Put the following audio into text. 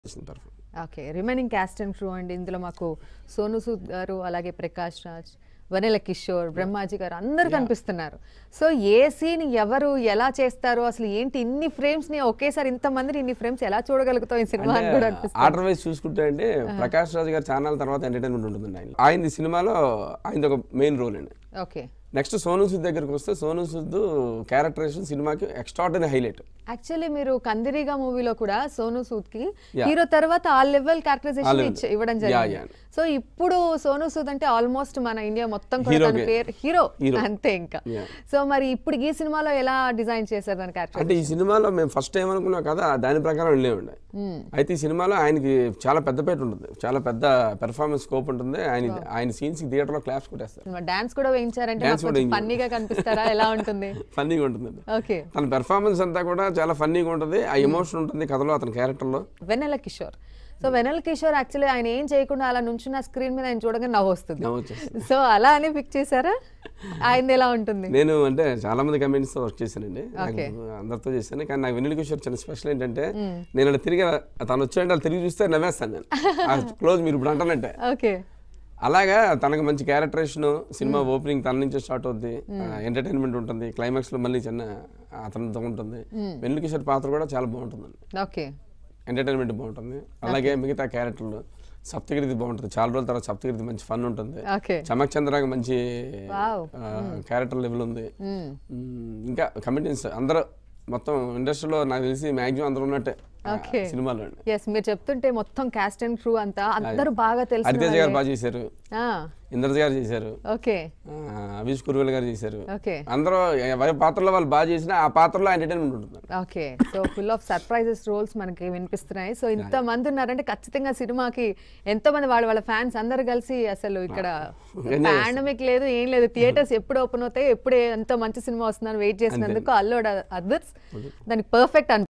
చేసిన performance okay remaining cast and crew అండి ఇందులో మాకు సోను సూద్ గారు అలాగే ప్రకాష్ రాజ్ వనెల కిషోర్ బ్రహ్మాజీ గారు అందరు కనిపిస్తున్నారు సో ఏ సీన్ ఎవరు ఎలా చేస్తారు అసలు ఏంటి ఇన్ని ఫ్రేమ్స్ ని ఒకేసారి ఇంత మందిని ఇన్ని ఫ్రేమ్స్ ఎలా చూడగలుగుతాం ఈ సినిమా అని కూడా అనిపిస్తుంది ఆర్డర్ వైజ్ చూసుకుంటే అంటే ప్రకాష్ రాజ్ గారు ఛానల్ తర్వాత ఎంటర్టైన్మెంట్ ఉంటుందండి ఆయన ఆయన సినిమాలో ఆయనది ఒక మెయిన్ రోల్ అండి ఓకే నెక్స్ట్ సోను సూద్ దగ్గరికి వస్తే సోను సూద్ క్యారెక్టరేషన్ సినిమాకి ఎక్స్ట్రాడనరీ హైలైట్ యాక్చువల్లీ మీరు కందిరిగా మూవీలో కూడా సోను సూద్ కి Yeah. హీరో తర్వాత ఆ లెవెల్ ఆ క్యారెక్టరైజేషన్ level. ఇవ్వడం Yeah, జరిగింది yeah. సో ఇప్పుడు సోను సూద్ అంటే ఆల్మోస్ట్ మన ఇండియా మొత్తం కూడా Hero తన గే. పేరు హీరో Hero. అంతే ఇంకా Yeah. సో మరి ఇప్పుడు ఈ సినిమాలో ఎలా డిజైన్ చేశారు దాని క్యారెక్టర్ అంటే ఈ సినిమాలో మేము ఫస్ట్ టైం అనుకున్నాం కదా దాని ప్రకారం వెళ్ళేవండి అయితే ఈ సినిమాలో ఆయనకి చాలా పెద్ద పేట ఉంటుంది చాలా పెద్ద పెర్ఫార్మెన్స్ స్కోప్ ఉంటుంది ఆయన ఆయన సీన్స్ థియేటర్లో క్లాప్స్ కొట్టేస్తారు డాన్స్ కూడా వేయించారంటే Dance మాకు కూడా కొంచెం వేయించారు. ఫన్నీగా కనిపిస్తారా ఎలా ఉంటుంది ఫన్నీగా ఉంటుందండి ఓకే తన పెర్ఫార్మెన్స్ అంతా కూడా చాలా ఫన్నీగా ఉంటుంది ఆ ఎమోషన్ ఉంటుంది కథలో అతని క్యారెక్టర్లో వెన్నెల కిషోర్ సో వెన్నెల కిషోర్ యాక్చువల్లీ ఆయన ఏం చేయకుండా అలా నుంచున్న స్క్రీన్ మీద ఆయన చూడగానే నవ్వు వస్తుంది నవ్వు వచ్చేస్తుంది. సో అలా అని పిక్ చేశారా ఆయన ఎలా ఉంటుంది నేను అంటే చాలా మంది కమెంట్స్ తో వర్క్ చేశానండి నాకు Okay. అందరితో చేశాను కానీ నాకు వెన్నెల కిషోర్ చిన్న స్పెషల్ ఏంటంటే నేను అలా తిరిగి తను వచ్చాడంటే అలా తిరిగి చూస్తే నవ్వేస్తాను నేను క్లోజ్ మీరు ఇప్పుడు అంటానంటే ఓకే అలాగా తనకు మంచి క్యారెక్టరేషన్ సినిమా ఓపెనింగ్ తన నుంచే స్టార్ట్ అవుద్ది ఎంటర్టైన్మెంట్ ఉంటుంది క్లైమాక్స్ లో మళ్ళీ చిన్న అతనితో ఉంటుంది వెన్నెల కిషోర్ పాత్ర కూడా చాలా బాగుంటుందండి ఓకే ఎంటర్టైన్మెంట్ బాగుంటుంది అలాగే మిగతా క్యారెక్టర్లు సప్తగిరిది బాగుంటుంది చాలా రోజుల తర్వాత సప్తగిరిది మంచి ఫన్ ఉంటుంది ఓకే చమక్ చంద్రకి మంచి Wow. క్యారెక్టర్ లెవెల్ ఉంది మ్మ్, ఇంకా కమిటీస్ అందరూ మొత్తం ఇండస్ట్రీలో నాకు తెలిసి మాక్సిమం అందరూ ఉన్నట్టే ఆ, Okay. సినిమాలో ఎస్ మీరు చెప్తుంటే మొత్తం క్యాస్ట్ అండ్ క్రూ అంతా అందరూ బాగా తెలిసిన హరితేజ గారు వాళ్ళే. బాగా చేశారు ఆ, ఇంద్రజ్ గారు చేశారు ఓకే ఆ, అభిష్ కురువేల్ గారు చేశారు ఓకే అందరూ ఎవరి పాత్రలో వాళ్ళు బాగా చేసినా ఆ పాత్రలో ఎంటర్టైన్మెంట్ ఉంటుంది okay so full of surprises roles మనకి వినిపిస్తున్నాయి సో ఇంత మంది ఉన్నారంటే ఖచ్చితంగా సినిమాకి ఎంతో మంది వాళ్ళ వాళ్ళ ఫ్యాన్స్ అందరు కలిసి అసలు ఇక్కడ Enjoy పాండమిక్ లేదు ఏం లేదు థియేటర్స్ ఎప్పుడు ఓపెన్ అవుతాయి ఎప్పుడు ఎంతో మంచి సినిమా వస్తుందని వెయిట్ చేసినందుకు అల్లు అదర్స్ దానికి పర్ఫెక్ట్